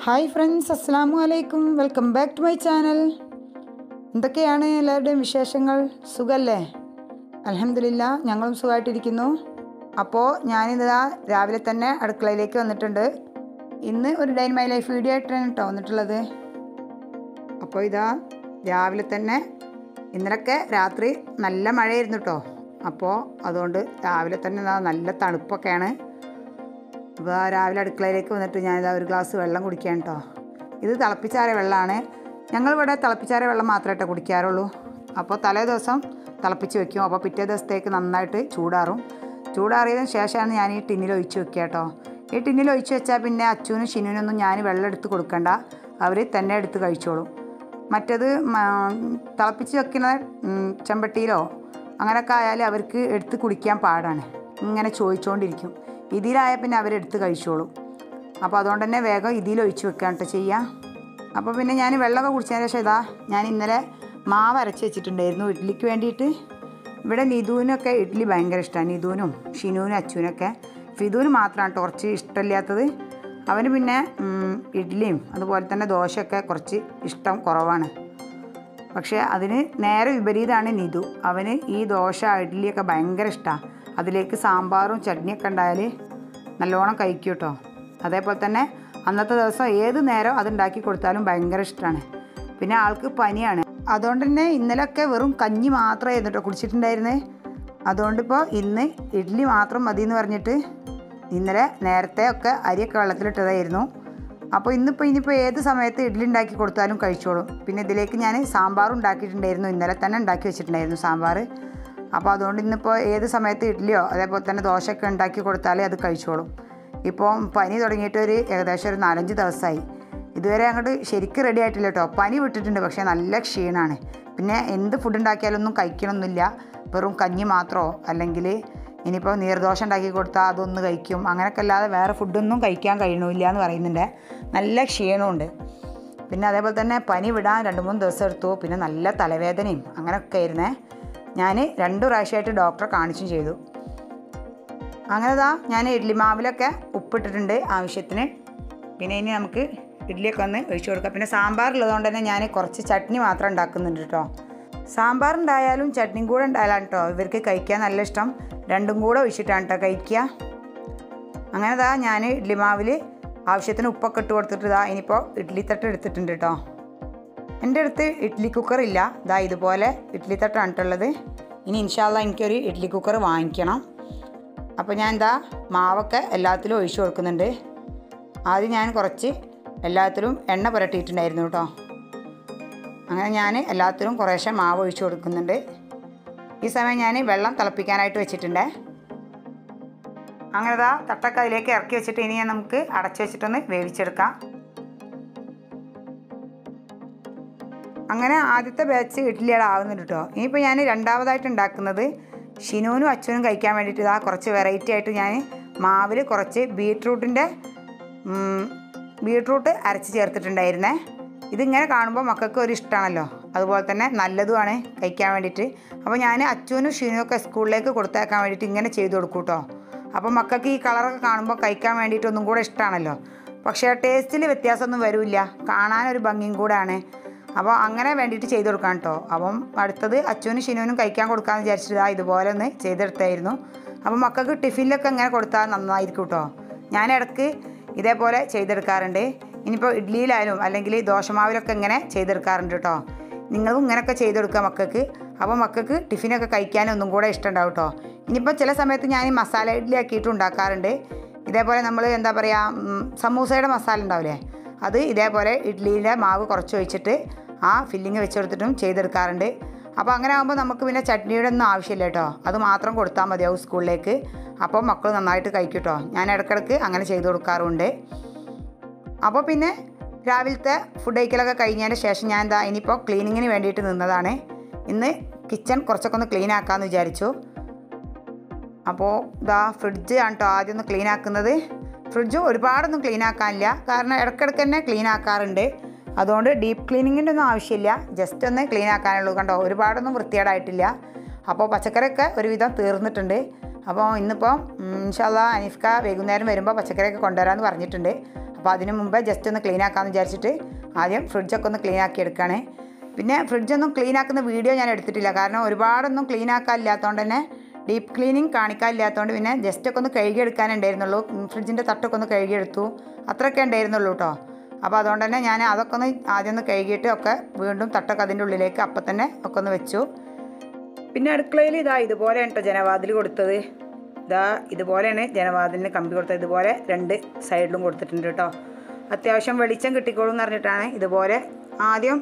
hi friends അസ്സാമു അലൈക്കും welcome back to my channel എന്തൊക്കെയാണ് എല്ലാവരുടെയും വിശേഷങ്ങൾ സുഖല്ലേ അലഹമില്ല ഞങ്ങളും സുഖമായിട്ടിരിക്കുന്നു അപ്പോൾ ഞാനിതാ രാവിലെ തന്നെ അടുക്കളയിലേക്ക് വന്നിട്ടുണ്ട് ഇന്ന് ഒരു ഡൈൻ മൈ ലൈഫ് വീഡിയോ ആയിട്ടാണ് കേട്ടോ വന്നിട്ടുള്ളത് അപ്പോൾ ഇതാ രാവിലെ തന്നെ ഇന്നലൊക്കെ രാത്രി നല്ല മഴയായിരുന്നു കേട്ടോ അപ്പോൾ അതുകൊണ്ട് രാവിലെ തന്നെ ഇതാ നല്ല തണുപ്പൊക്കെയാണ് അപ്പോൾ രാവിലെ അടുക്കളയിലേക്ക് വന്നിട്ട് ഞാനിതാ ഒരു ഗ്ലാസ് വെള്ളം കുടിക്കാൻ കേട്ടോ ഇത് തിളപ്പിച്ചാറിയ വെള്ളമാണ് ഞങ്ങളിവിടെ തിളപ്പിച്ചാറിയ വെള്ളം മാത്രമേ കേട്ടോ കുടിക്കാറുള്ളൂ അപ്പോൾ തലേ ദിവസം തിളപ്പിച്ച് വെക്കും അപ്പോൾ പിറ്റേ ദിവസത്തേക്ക് നന്നായിട്ട് ചൂടാറും ചൂടാറിയതിന് ശേഷമാണ് ഞാൻ ഈ ടിന്നിൽ ഒഴിച്ച് വെക്കുക കേട്ടോ ഈ ടിന്നിൽ ഒഴിച്ച് വെച്ചാൽ പിന്നെ അച്ഛനും ഷിനുവിനൊന്നും ഞാൻ വെള്ളം എടുത്ത് കൊടുക്കണ്ട അവർ തന്നെ എടുത്ത് കഴിച്ചോളും മറ്റത് മ- തിളപ്പിച്ച് വെക്കുന്ന ഉം, ചെമ്പട്ടിയിലോ അങ്ങനെയൊക്കെ ആയാലും അവർക്ക് എടുത്ത് കുടിക്കാൻ പാടാണ് ഇങ്ങനെ ചോദിച്ചുകൊണ്ടിരിക്കും ഇതിലായ പിന്നെ അവരെടുത്ത് കഴിച്ചോളും അപ്പോൾ അതുകൊണ്ട് തന്നെ വേഗം ഇതിൽ ഒഴിച്ച് വെക്കാൻ കേട്ടോ ചെയ്യുക അപ്പോൾ പിന്നെ ഞാൻ വെള്ളമൊക്കെ കുടിച്ചതിന് ശേഷം ഇതാ ഞാൻ ഇന്നലെ മാവ് അരച്ച് വെച്ചിട്ടുണ്ടായിരുന്നു ഇഡ്ഡലിക്ക് വേണ്ടിയിട്ട് ഇവിടെ നിധുവിനൊക്കെ ഇഡ്ഡലി ഭയങ്കര ഇഷ്ടമാണ് നിധുവിനും ഷിനുവിനും അച്ചുവിനൊക്കെ ഫിദുവിന് മാത്രമാണ് കേട്ടോ കുറച്ച് ഇഷ്ടമില്ലാത്തത് അവന് പിന്നെ ഉം, ഇഡ്ഡലിയും അതുപോലെ തന്നെ ദോശയൊക്കെ കുറച്ച് ഇഷ്ടം കുറവാണ് പക്ഷേ അതിന് നേരെ വിപരീതമാണ് നിധു അവന് ഈ ദോശ ഇഡ്ഡലിയൊക്കെ ഭയങ്കര ഇഷ്ടമാണ് അതിലേക്ക് സാമ്പാറും ചട്നിയൊക്കെ ഉണ്ടായാൽ നല്ലോണം കഴിക്കും കേട്ടോ അതേപോലെ തന്നെ അന്നത്തെ ദിവസം ഏത് നേരം അതുണ്ടാക്കി കൊടുത്താലും ഭയങ്കര ഇഷ്ടമാണ് പിന്നെ ആൾക്ക് പനിയാണ് അതുകൊണ്ട് തന്നെ ഇന്നലെയൊക്കെ വെറും കഞ്ഞി മാത്രമായിരുന്നു കേട്ടോ കുടിച്ചിട്ടുണ്ടായിരുന്നേ അതുകൊണ്ടിപ്പോൾ ഇന്ന് ഇഡ്ഡലി മാത്രം മതി എന്ന് പറഞ്ഞിട്ട് ഇന്നലെ നേരത്തെ ഒക്കെ അരിയൊക്കെ വെള്ളത്തിലിട്ടതായിരുന്നു അപ്പോൾ ഇന്നിപ്പോൾ ഇനിയിപ്പോൾ ഏത് സമയത്ത് ഇഡ്ഡലി ഉണ്ടാക്കി കൊടുത്താലും കഴിച്ചോളും പിന്നെ ഇതിലേക്ക് ഞാൻ സാമ്പാർ ഉണ്ടാക്കിയിട്ടുണ്ടായിരുന്നു ഇന്നലെ തന്നെ ഉണ്ടാക്കി വെച്ചിട്ടുണ്ടായിരുന്നു സാമ്പാർ അപ്പോൾ അതുകൊണ്ട് ഇന്നിപ്പോൾ ഏത് സമയത്ത് ഇഡ്ഡലിയോ അതേപോലെ തന്നെ ദോശയൊക്കെ ഉണ്ടാക്കി കൊടുത്താലേ അത് കഴിച്ചോളും ഇപ്പോൾ പനി തുടങ്ങിയിട്ട് ഒരു ഏകദേശം ഒരു നാലഞ്ച് ദിവസമായി ഇതുവരെ അങ്ങോട്ട് ശരിക്കും റെഡി ആയിട്ടില്ല കേട്ടോ പനി വിട്ടിട്ടുണ്ട് പക്ഷേ നല്ല ക്ഷീണമാണ് പിന്നെ എന്ത് ഫുഡ് ഉണ്ടാക്കിയാലൊന്നും കഴിക്കണമൊന്നുമില്ല വെറും കഞ്ഞി മാത്രമോ അല്ലെങ്കിൽ ഇനിയിപ്പോൾ നീർദോശ ഉണ്ടാക്കി കൊടുത്താൽ അതൊന്ന് കഴിക്കും അങ്ങനെയൊക്കെ അല്ലാതെ വേറെ ഫുഡൊന്നും കഴിക്കാൻ കഴിയണമില്ല എന്ന് പറയുന്നുണ്ട് നല്ല ക്ഷീണമുണ്ട് പിന്നെ അതേപോലെ തന്നെ പനി വിടാൻ രണ്ട് മൂന്ന് ദിവസം എടുത്തു പിന്നെ നല്ല തലവേദനയും അങ്ങനെയൊക്കെ ആയിരുന്നേ ഞാൻ രണ്ട് പ്രാവശ്യമായിട്ട് ഡോക്ടറെ കാണിച്ചും ചെയ്തു അങ്ങനെതാ ഞാൻ ഇഡ്ഡലി മാവിലൊക്കെ ഉപ്പിട്ടിട്ടുണ്ട് ആവശ്യത്തിന് പിന്നെ ഇനി നമുക്ക് ഇഡ്ഡലിയൊക്കെ ഒന്ന് ഒഴിച്ചു കൊടുക്കാം പിന്നെ സാമ്പാർ ഉള്ളതുകൊണ്ട് തന്നെ ഞാൻ കുറച്ച് ചട്നി മാത്രം ഉണ്ടാക്കുന്നുണ്ട് കേട്ടോ സാമ്പാർ ഉണ്ടായാലും ചട്നിയും കൂടെ ഉണ്ടായാലാണ് കേട്ടോ ഇവർക്ക് കഴിക്കാൻ നല്ല ഇഷ്ടം രണ്ടും കൂടെ ഒഴിച്ചിട്ടാണ് കേട്ടോ കഴിക്കുക അങ്ങനെ ദാ ഞാൻ ഇഡ്ഡലി മാവിൽ ആവശ്യത്തിന് ഉപ്പൊക്കെ ഇട്ട് കൊടുത്തിട്ട് ഇതാ ഇനിയിപ്പോൾ ഇഡ്ഡലി തട്ട് എടുത്തിട്ടുണ്ട് കേട്ടോ എൻ്റെ അടുത്ത് ഇഡ്ഡലി കുക്കർ ഇല്ല ഇതാ ഇതുപോലെ ഇഡ്ഡലി തട്ടാണ് കേട്ടുള്ളത് ഇനി ഇൻഷാല്ല എനിക്കൊരു ഇഡ്ഡലി കുക്കർ വാങ്ങിക്കണം അപ്പോൾ ഞാൻ എന്താ മാവൊക്കെ എല്ലാത്തിലും ഒഴിച്ചു കൊടുക്കുന്നുണ്ട് ആദ്യം ഞാൻ കുറച്ച് എല്ലാത്തിലും എണ്ണ പുരട്ടിയിട്ടുണ്ടായിരുന്നു കേട്ടോ അങ്ങനെ ഞാൻ എല്ലാത്തിലും കുറേശ്ശെ മാവ് ഒഴിച്ചു കൊടുക്കുന്നുണ്ട് ഈ സമയം ഞാൻ വെള്ളം തിളപ്പിക്കാനായിട്ട് വെച്ചിട്ടുണ്ടേ അങ്ങനെ ദാ തട്ടൊക്കെ അതിലേക്ക് ഇറക്കി വെച്ചിട്ട് ഇനി ഞാൻ നമുക്ക് അടച്ചു വെച്ചിട്ടൊന്ന് വേവിച്ചെടുക്കാം അങ്ങനെ ആദ്യത്തെ ബാച്ച് ഇഡ്ഡലിയുടെ ആവുന്നുണ്ട് കേട്ടോ ഇനിയിപ്പോൾ ഞാൻ രണ്ടാമതായിട്ട് ഉണ്ടാക്കുന്നത് ഷിനുവിനും അച്ഛനും കഴിക്കാൻ വേണ്ടിയിട്ട് ഇതാ കുറച്ച് വെറൈറ്റി ആയിട്ട് ഞാൻ മാവിൽ കുറച്ച് ബീട്രൂട്ടിൻ്റെ ബീട്രൂട്ട് അരച്ച് ചേർത്തിട്ടുണ്ടായിരുന്നേ ഇതിങ്ങനെ കാണുമ്പോൾ മക്കൾക്ക് ഒരു ഇഷ്ടമാണല്ലോ അതുപോലെ തന്നെ നല്ലതുമാണ് കഴിക്കാൻ വേണ്ടിയിട്ട് അപ്പോൾ ഞാൻ അച്ഛനും ഷിനുവും ഒക്കെ സ്കൂളിലേക്ക് കൊടുത്തേക്കാൻ വേണ്ടിയിട്ട് ഇങ്ങനെ ചെയ്ത് കൊടുക്കും കേട്ടോ അപ്പോൾ മക്കൾക്ക് ഈ കളറൊക്കെ കാണുമ്പോൾ കഴിക്കാൻ വേണ്ടിയിട്ട് ഒന്നും കൂടെ ഇഷ്ടമാണല്ലോ പക്ഷേ ടേസ്റ്റിൽ വ്യത്യാസമൊന്നും വരില്ല കാണാനൊരു ഭംഗിയും കൂടെയാണ് അപ്പോൾ അങ്ങനെ വേണ്ടിയിട്ട് ചെയ്ത് കൊടുക്കാം കേട്ടോ അപ്പം അടുത്തത് അച്ഛനും ഷിനുവിനും കഴിക്കാൻ കൊടുക്കാമെന്ന് വിചാരിച്ചിട്ട് ഇതാ ഇതുപോലെ ഒന്ന് ചെയ്തെടുത്തായിരുന്നു അപ്പോൾ മക്കൾക്ക് ടിഫിനിലൊക്കെ ഇങ്ങനെ കൊടുത്താൽ നന്നായിരിക്കും കേട്ടോ ഞാൻ ഇടയ്ക്ക് ഇതേപോലെ ചെയ്തെടുക്കാറുണ്ട് ഇനിയിപ്പോൾ ഇഡ്ഡലിയിലായാലും അല്ലെങ്കിൽ ദോശമാവിലൊക്കെ ഇങ്ങനെ ചെയ്തെടുക്കാറുണ്ട് കേട്ടോ നിങ്ങളും ഇങ്ങനെയൊക്കെ ചെയ്തെടുക്കുക മക്കൾക്ക് അപ്പോൾ മക്കൾക്ക് ടിഫിനൊക്കെ കഴിക്കാൻ ഒന്നും കൂടെ ഇഷ്ടമുണ്ടാവും കേട്ടോ ഇനിയിപ്പോൾ ചില സമയത്ത് ഞാൻ ഈ മസാല ഇഡ്ഡലി ആക്കിയിട്ട് ഉണ്ടാക്കാറുണ്ട് ഇതേപോലെ നമ്മൾ എന്താ പറയുക ഉം, സമൂസയുടെ മസാല ഉണ്ടാവില്ലേ അത് ഇതേപോലെ ഇഡ്ഡലിയിലെ മാവ് കുറച്ച് ഒഴിച്ചിട്ട് ആ ഫില്ലിങ് വെച്ച് കൊടുത്തിട്ടും ചെയ്തെടുക്കാറുണ്ട് അപ്പോൾ അങ്ങനെ ആകുമ്പോൾ നമുക്ക് പിന്നെ ചട്നിയുടെ ഒന്നും ആവശ്യമില്ല കേട്ടോ അത് മാത്രം കൊടുത്താൽ മതിയാവും സ്കൂളിലേക്ക് അപ്പോൾ മക്കൾ നന്നായിട്ട് കഴിക്കും കേട്ടോ ഞാൻ ഇടയ്ക്കിടയ്ക്ക് അങ്ങനെ ചെയ്ത് കൊടുക്കാറുണ്ട് അപ്പോൾ പിന്നെ രാവിലത്തെ ഫുഡ് കഴിക്കലൊക്കെ കഴിഞ്ഞതിന് ശേഷം ഞാൻ എന്താ ഇനിയിപ്പോൾ ക്ലീനിങ്ങിന് വേണ്ടിയിട്ട് നിന്നതാണ് ഇന്ന് കിച്ചൺ കുറച്ചൊക്കെ ഒന്ന് ക്ലീൻ ആക്കാമെന്ന് വിചാരിച്ചു അപ്പോൾ ഇതാ ഫ്രിഡ്ജ് ആണ് കേട്ടോ ആദ്യം ഒന്ന് ക്ലീൻ ആക്കുന്നത് ഫ്രിഡ്ജ് ഒരുപാടൊന്നും ക്ലീൻ ആക്കാനില്ല കാരണം ഇടയ്ക്കിടയ്ക്ക് തന്നെ ക്ലീൻ ആക്കാറുണ്ട് അതുകൊണ്ട് ഡീപ്പ് ക്ലീനിങ്ങിൻ്റെ ഒന്നും ആവശ്യമില്ല ജസ്റ്റ് ഒന്ന് ക്ലീൻ ആക്കാനുള്ളൂ കണ്ടോ ഒരുപാടൊന്നും വൃത്തികേടായിട്ടില്ല അപ്പോൾ പച്ചക്കറിയൊക്കെ ഒരുവിധം തീർന്നിട്ടുണ്ട് അപ്പോൾ ഇന്നിപ്പോൾ ഇൻഷാല്ല അനീഫ്ക വൈകുന്നേരം വരുമ്പോൾ പച്ചക്കറിയൊക്കെ കൊണ്ടുവരാമെന്ന് പറഞ്ഞിട്ടുണ്ട് അപ്പോൾ അപ്പോൾ അതിന് മുമ്പേ ജസ്റ്റ് ഒന്ന് ക്ലീൻ ആക്കാമെന്ന് വിചാരിച്ചിട്ട് ആദ്യം ഫ്രിഡ്ജൊക്കെ ഒന്ന് ക്ലീൻ ആക്കി എടുക്കുകയാണ് പിന്നെ ഫ്രിഡ്ജൊന്നും ക്ലീൻ ആക്കുന്ന വീഡിയോ ഞാൻ എടുത്തിട്ടില്ല കാരണം ഒരുപാടൊന്നും ക്ലീൻ ആക്കാനില്ലാത്തതുകൊണ്ട് തന്നെ ഡീപ്പ് ക്ലീനിങ് കാണിക്കാനില്ലാത്തതുകൊണ്ട് പിന്നെ ജസ്റ്റ് ഒക്കെ ഒന്ന് കഴുകിയെടുക്കാനുണ്ടായിരുന്നുള്ളൂ ഫ്രിഡ്ജിൻ്റെ തട്ടൊക്കെ ഒന്ന് കഴുകിയെടുത്തു അത്രയൊക്കെ ഉണ്ടായിരുന്നുള്ളൂ കേട്ടോ അപ്പോൾ അതുകൊണ്ട് തന്നെ ഞാൻ അതൊക്കെ ഒന്ന് ആദ്യം ഒന്ന് കഴുകിയിട്ട് ഒക്കെ വീണ്ടും തട്ടൊക്കെ അതിൻ്റെ ഉള്ളിലേക്ക് അപ്പം തന്നെ ഒക്കെ ഒന്ന് വെച്ചു പിന്നെ അടുക്കളയിൽ ഇതാ ഇതുപോലെയാണ് കേട്ടോ ജനവാതിൽ കൊടുത്തത് ഇതാ ഇതുപോലെയാണ് ജനവാതിലിന് കമ്പി കൊടുത്തത് ഇതുപോലെ രണ്ട് സൈഡിലും കൊടുത്തിട്ടുണ്ട് കേട്ടോ അത്യാവശ്യം വെളിച്ചം കിട്ടിക്കോളും എന്ന് പറഞ്ഞിട്ടാണ് ഇതുപോലെ ആദ്യം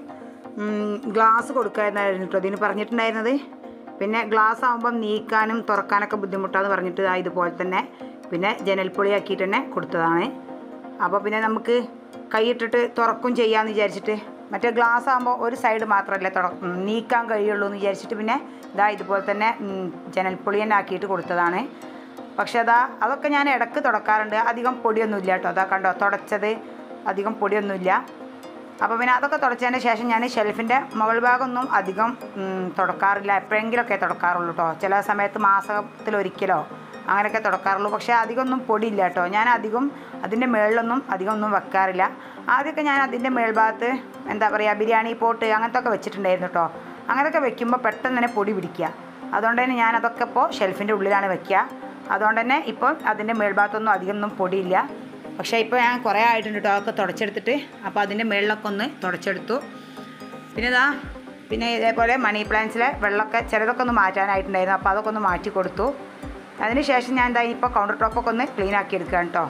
ഗ്ലാസ് കൊടുക്കാമായിരുന്നു കേട്ടോ ഇതിന് പറഞ്ഞിട്ടുണ്ടായിരുന്നത് പിന്നെ ഗ്ലാസ് ആകുമ്പം നീക്കാനും തുറക്കാനൊക്കെ ബുദ്ധിമുട്ടാന്ന് പറഞ്ഞിട്ട് ഇതാ ഇതുപോലെ തന്നെ പിന്നെ ജനൽപ്പൊളിയാക്കിയിട്ട് തന്നെ കൊടുത്തതാണ് അപ്പോൾ പിന്നെ നമുക്ക് കൈയിട്ടിട്ട് തുറക്കും ചെയ്യാമെന്ന് വിചാരിച്ചിട്ട് മറ്റേ ഗ്ലാസ് ആകുമ്പോൾ ഒരു സൈഡ് മാത്രമല്ലേ തുറ ഉം, നീക്കാൻ കഴിയുള്ളൂ എന്ന് വിചാരിച്ചിട്ട് പിന്നെ ഇതാ ഇതുപോലെ തന്നെ ഉം, ജനൽപ്പൊളി തന്നെ ആക്കിയിട്ട് കൊടുത്തതാണ് പക്ഷെ അതാ അതൊക്കെ ഞാൻ ഇടക്ക് തുടക്കാറുണ്ട് അധികം പൊടിയൊന്നുമില്ല കേട്ടോ അതാ കണ്ടോ തുടച്ചത് അധികം പൊടിയൊന്നുമില്ല അപ്പോൾ പിന്നെ അതൊക്കെ തുടച്ചതിന് ശേഷം ഞാൻ ഷെൽഫിൻ്റെ മുകൾ ഭാഗമൊന്നും അധികം ഉം, തുടക്കാറില്ല എപ്പോഴെങ്കിലുമൊക്കെ തുടക്കാറുള്ളൂ കേട്ടോ ചില സമയത്ത് മാസത്തിലൊരിക്കലോ അങ്ങനെയൊക്കെ തുടക്കാറുള്ളൂ പക്ഷേ അധികമൊന്നും പൊടിയില്ല കേട്ടോ ഞാൻ അധികം അതിൻ്റെ മുകളിലൊന്നും അധികം ഒന്നും വെക്കാറില്ല ആദ്യമൊക്കെ ഞാൻ അതിൻ്റെ മേൽഭാഗത്ത് എന്താ പറയുക ബിരിയാണി പോട്ട് അങ്ങനത്തെ ഒക്കെ വെച്ചിട്ടുണ്ടായിരുന്നു കേട്ടോ അങ്ങനെയൊക്കെ വെക്കുമ്പോൾ പെട്ടെന്ന് തന്നെ പൊടി പിടിക്കുക അതുകൊണ്ട് തന്നെ ഞാൻ അതൊക്കെ ഇപ്പോൾ ഷെൽഫിൻ്റെ ഉള്ളിലാണ് വെക്കുക അതുകൊണ്ട് തന്നെ ഇപ്പോൾ അതിൻ്റെ മേൽഭാഗത്തൊന്നും അധികം ഒന്നും പൊടിയില്ല പക്ഷേ ഇപ്പോൾ ഞാൻ കുറേ ആയിട്ടുണ്ട് കേട്ടോ അതൊക്കെ തുടച്ചെടുത്തിട്ട് അപ്പോൾ അതിൻ്റെ മുകളിലൊക്കെ ഒന്ന് തുടച്ചെടുത്തു പിന്നെ ഇതാ പിന്നെ ഇതേപോലെ മണി പ്ലാന്റ്സിലെ വെള്ളമൊക്കെ ചിലതൊക്കെ ഒന്ന് മാറ്റാനായിട്ടുണ്ടായിരുന്നു അപ്പോൾ അതൊക്കെ ഒന്ന് മാറ്റി കൊടുത്തു അതിന് ശേഷം ഞാൻ എന്താ ഇപ്പോൾ കൗണ്ടർ ടോപ്പൊക്കെ ഒന്ന് ക്ലീൻ ആക്കി എടുക്കുകയാണ് കേട്ടോ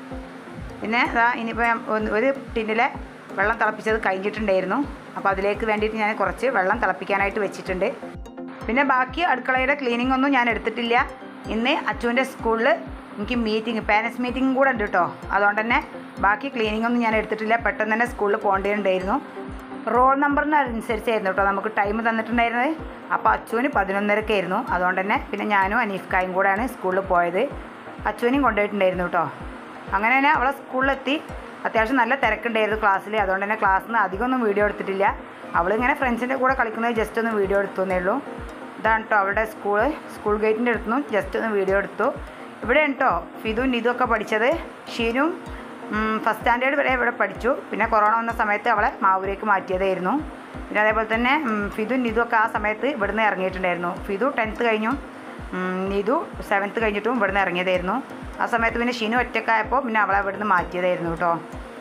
പിന്നെ ഇതാ ഇനിയിപ്പോൾ ഞാൻ ഒന്ന് ഒരു ടിന്നിലെ വെള്ളം തിളപ്പിച്ചത് കഴിഞ്ഞിട്ടുണ്ടായിരുന്നു അപ്പോൾ അതിലേക്ക് വേണ്ടിയിട്ട് ഞാൻ കുറച്ച് വെള്ളം തിളപ്പിക്കാനായിട്ട് വെച്ചിട്ടുണ്ട് പിന്നെ ബാക്കി അടുക്കളയുടെ ക്ലീനിങ് ഒന്നും ഞാൻ എടുത്തിട്ടില്ല ഇന്ന് അച്ചുവിൻ്റെ സ്കൂളിൽ എനിക്ക് മീറ്റിംഗ് പാരൻസ് മീറ്റിംഗ് കൂടെ ഉണ്ട് കേട്ടോ അതുകൊണ്ട് തന്നെ ബാക്കി ക്ലീനിങ് ഒന്നും ഞാൻ എടുത്തിട്ടില്ല പെട്ടെന്ന് തന്നെ സ്കൂളിൽ പോകേണ്ടതുണ്ടായിരുന്നു റോൾ നമ്പറിനനുസരിച്ചായിരുന്നു കേട്ടോ നമുക്ക് ടൈം തന്നിട്ടുണ്ടായിരുന്നത് അപ്പോൾ അച്ചുവിന് പതിനൊന്നരക്കായിരുന്നു അതുകൊണ്ട് തന്നെ പിന്നെ ഞാനും അനീഫ്കായും കൂടെയാണ് സ്കൂളിൽ പോയത് അച്ചുവിനെയും കൊണ്ടുപോയിട്ടുണ്ടായിരുന്നു കേട്ടോ അങ്ങനെ തന്നെ അവളെ സ്കൂളിലെത്തി അത്യാവശ്യം നല്ല തിരക്കുണ്ടായിരുന്നു ക്ലാസ്സിൽ അതുകൊണ്ട് തന്നെ ക്ലാസ്സിൽ നിന്ന് അധികമൊന്നും വീഡിയോ എടുത്തിട്ടില്ല അവളിങ്ങനെ ഫ്രണ്ട്സിൻ്റെ കൂടെ കളിക്കുന്നത് ജസ്റ്റ് ഒന്ന് വീഡിയോ എടുത്തുന്നേ ഉള്ളൂ ഇതാണ് കേട്ടോ അവളുടെ സ്കൂള് സ്കൂൾ ഗേറ്റിൻ്റെ അടുത്തുനിന്നും ജസ്റ്റ് ഒന്ന് വീഡിയോ എടുത്തു ഇവിടെ കേട്ടോ ഫിദും നിതും ഒക്കെ പഠിച്ചത് ഷീനും ഫസ്റ്റ് സ്റ്റാൻഡേർഡ് വരെ ഇവിടെ പഠിച്ചു പിന്നെ കൊറോണ വന്ന സമയത്ത് അവളെ മാവൂരേക്ക് മാറ്റിയതായിരുന്നു പിന്നെ അതേപോലെ തന്നെ ഉം, ഫിദും നിതും ഒക്കെ ആ സമയത്ത് ഇവിടുന്ന് ഇറങ്ങിയിട്ടുണ്ടായിരുന്നു ഫിദു ടെൻത്ത് കഴിഞ്ഞു ഉം, നിതു സെവൻത്ത് കഴിഞ്ഞിട്ടും ഇവിടുന്ന് ഇറങ്ങിയതായിരുന്നു ആ സമയത്ത് പിന്നെ ഷിനു ഒറ്റക്കായപ്പോൾ പിന്നെ അവളെ ഇവിടുന്ന് മാറ്റിയതായിരുന്നു കേട്ടോ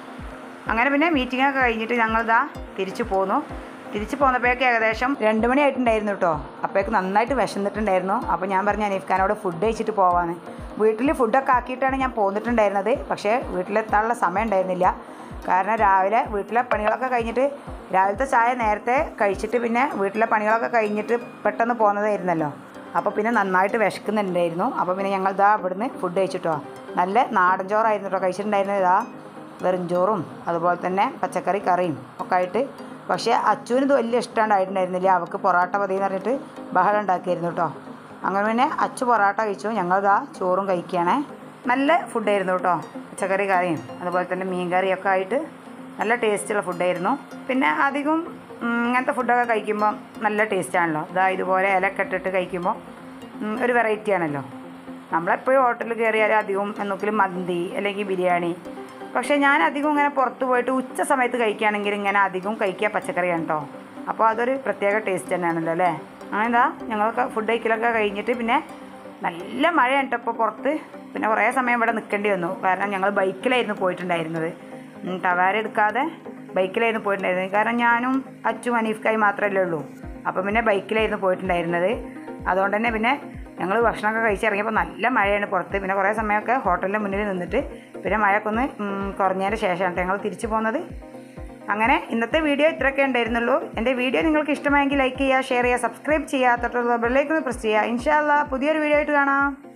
അങ്ങനെ പിന്നെ മീറ്റിംഗ് ഒക്കെ കഴിഞ്ഞിട്ട് ഞങ്ങളിതാ തിരിച്ചു പോന്നു തിരിച്ചു പോന്നപ്പോഴേക്ക് ഏകദേശം രണ്ട് മണി ആയിട്ടുണ്ടായിരുന്നു കേട്ടോ അപ്പോഴേക്ക് നന്നായിട്ട് വിശന്നിട്ടുണ്ടായിരുന്നു അപ്പോൾ ഞാൻ പറഞ്ഞു അനീഫ് ഖാനോട് ഫുഡ് കഴിച്ചിട്ട് പോവാന്ന് വീട്ടിൽ ഫുഡൊക്കെ ആക്കിയിട്ടാണ് ഞാൻ പോന്നിട്ടുണ്ടായിരുന്നത് പക്ഷേ വീട്ടിലെത്താനുള്ള സമയം ഉണ്ടായിരുന്നില്ല കാരണം രാവിലെ വീട്ടിലെ പണികളൊക്കെ കഴിഞ്ഞിട്ട് രാവിലത്തെ ചായ നേരത്തെ കഴിച്ചിട്ട് പിന്നെ വീട്ടിലെ പണികളൊക്കെ കഴിഞ്ഞിട്ട് പെട്ടെന്ന് പോകുന്നതായിരുന്നല്ലോ അപ്പോൾ പിന്നെ നന്നായിട്ട് വിശക്കുന്നുണ്ടായിരുന്നു അപ്പോൾ പിന്നെ ഞങ്ങൾ ഇതാ ഇവിടുന്ന് ഫുഡ് കഴിച്ചിട്ടോ നല്ല നാടൻ ചോറായിരുന്നു കേട്ടോ കഴിച്ചിട്ടുണ്ടായിരുന്നത് ഇതാ വെറും ചോറും അതുപോലെ തന്നെ പച്ചക്കറി കറിയും ഒക്കെ ആയിട്ട് പക്ഷേ അച്ചുവിന് ഇത് വലിയ ഇഷ്ടമുണ്ടായിട്ടുണ്ടായിരുന്നില്ല അവൾക്ക് പൊറോട്ട മതി എന്ന് പറഞ്ഞിട്ട് ബഹളം ഉണ്ടാക്കിയായിരുന്നു കേട്ടോ അങ്ങനെ പിന്നെ അച്ചു പൊറോട്ട കഴിച്ചു ഞങ്ങളിതാ ചോറും കഴിക്കുകയാണേ നല്ല ഫുഡായിരുന്നു കേട്ടോ പച്ചക്കറി കറിയും അതുപോലെ തന്നെ മീൻ കറിയൊക്കെ ആയിട്ട് നല്ല ടേസ്റ്റുള്ള ഫുഡായിരുന്നു പിന്നെ അധികം ഉം, ഇങ്ങനത്തെ ഫുഡൊക്കെ കഴിക്കുമ്പോൾ നല്ല ടേസ്റ്റാണല്ലോ ഇതാ ഇതുപോലെ ഇലക്കെ ഇട്ടിട്ട് കഴിക്കുമ്പോൾ ഉം, ഒരു വെറൈറ്റി ആണല്ലോ നമ്മളെപ്പോഴും ഹോട്ടലിൽ കയറിയാൽ അധികം എന്തെങ്കിലും മന്തി അല്ലെങ്കിൽ ബിരിയാണി പക്ഷേ ഞാൻ അധികം ഇങ്ങനെ പുറത്ത് പോയിട്ട് ഉച്ച സമയത്ത് കഴിക്കുകയാണെങ്കിൽ ഇങ്ങനെ അധികം കഴിക്കുക പച്ചക്കറിയാണ് കേട്ടോ അപ്പോൾ അതൊരു പ്രത്യേക ടേസ്റ്റ് തന്നെയാണല്ലോ അല്ലേ അങ്ങനെ എന്താ ഞങ്ങളൊക്കെ ഫുഡ് കഴിക്കലൊക്കെ കഴിഞ്ഞിട്ട് പിന്നെ നല്ല മഴയാണ് കേട്ടോ ഇപ്പോൾ പുറത്ത് പിന്നെ കുറേ സമയം ഇവിടെ നിൽക്കേണ്ടി വന്നു കാരണം ഞങ്ങൾ ബൈക്കിലായിരുന്നു പോയിട്ടുണ്ടായിരുന്നത് ഉം, ടവാര എടുക്കാതെ ബൈക്കിലായിരുന്നു പോയിട്ടുണ്ടായിരുന്നത് കാരണം ഞാനും അച്ചും അനീഫ്ക്കായി മാത്രമല്ലേ ഉള്ളൂ അപ്പം പിന്നെ ബൈക്കിലായിരുന്നു പോയിട്ടുണ്ടായിരുന്നത് അതുകൊണ്ട് തന്നെ പിന്നെ ഞങ്ങൾ ഭക്ഷണമൊക്കെ കഴിച്ചിറങ്ങിയപ്പോൾ നല്ല മഴയാണ് പുറത്ത് പിന്നെ കുറേ സമയമൊക്കെ ഹോട്ടലിൻ്റെ മുന്നിൽ നിന്നിട്ട് പിന്നെ മഴയൊക്കെ ഒന്ന് ഉം, കുറഞ്ഞതിന് ശേഷമാണ് ഞങ്ങൾ തിരിച്ചു പോകുന്നത് അങ്ങനെ ഇന്നത്തെ വീഡിയോ ഇത്രയൊക്കെ ഉണ്ടായിരുന്നുള്ളൂ എൻ്റെ വീഡിയോ നിങ്ങൾക്ക് ഇഷ്ടമായെങ്കിൽ ലൈക്ക് ചെയ്യുക ഷെയർ ചെയ്യുക സബ്സ്ക്രൈബ് ചെയ്യുക തൊട്ടുള്ള ബെല്ലേക്ക് പ്രസ് ചെയ്യുക ഇൻഷാല്ല പുതിയൊരു വീഡിയോ ആയിട്ട് കാണാം